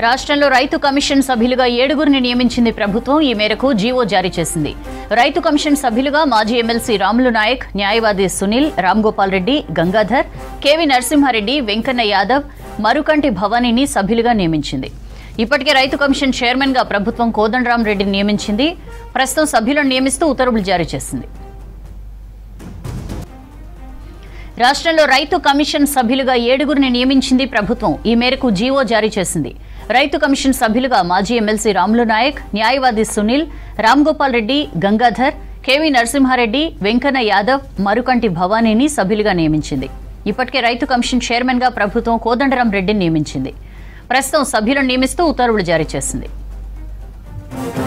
రాష్ట్రంలో రైతు కమిషన్ సభ్యులుగా ఏడుగురిని నియమించింది ప్రభుత్వం ఈ మేరకు జీవో జారీ చేసింది రైతు కమిషన్ సభ్యులుగా మాజీ ఎమ్మెల్సీ రాములు నాయక్ న్యాయవాది సునీల్ రామ్గోపాల్ రెడ్డి గంగాధర్ కేవీ నరసింహారెడ్డి వెంకన్న యాదవ్ మరుకంటి భవానీని సభ్యులుగా నియమించింది ఇప్పటికే రైతు కమిషన్ చైర్మన్ గా ప్రభుత్వం కోదండరాం రెడ్డిని నియమించింది ప్రస్తుతం సభ్యులను నియమిస్తూ ఉత్తర్వులు జారీ చేసింది రాష్ట్రంలో రైతు కమిషన్ సభ్యులుగా ఏడుగురిని నియమించింది ప్రభుత్వం ఈ మేరకు జీవో జారీ చేసింది రైతు కమిషన్ సభ్యులుగా మాజీ ఎమ్మెల్సీ రాములు నాయక్ న్యాయవాది సునీల్ రామ్గోపాల్ రెడ్డి గంగాధర్ కేవీ నరసింహారెడ్డి వెంకన్న యాదవ్ మరుకంటి భవానీని సభ్యులుగా నియమించింది ఇప్పటికే రైతు కమిషన్ చైర్మన్ గా ప్రభుత్వం కోదండరాం రెడ్డిని నియమించింది ప్రస్తుతం సభ్యులను నియమిస్తూ ఉత్తర్వులు జారీ చేసింది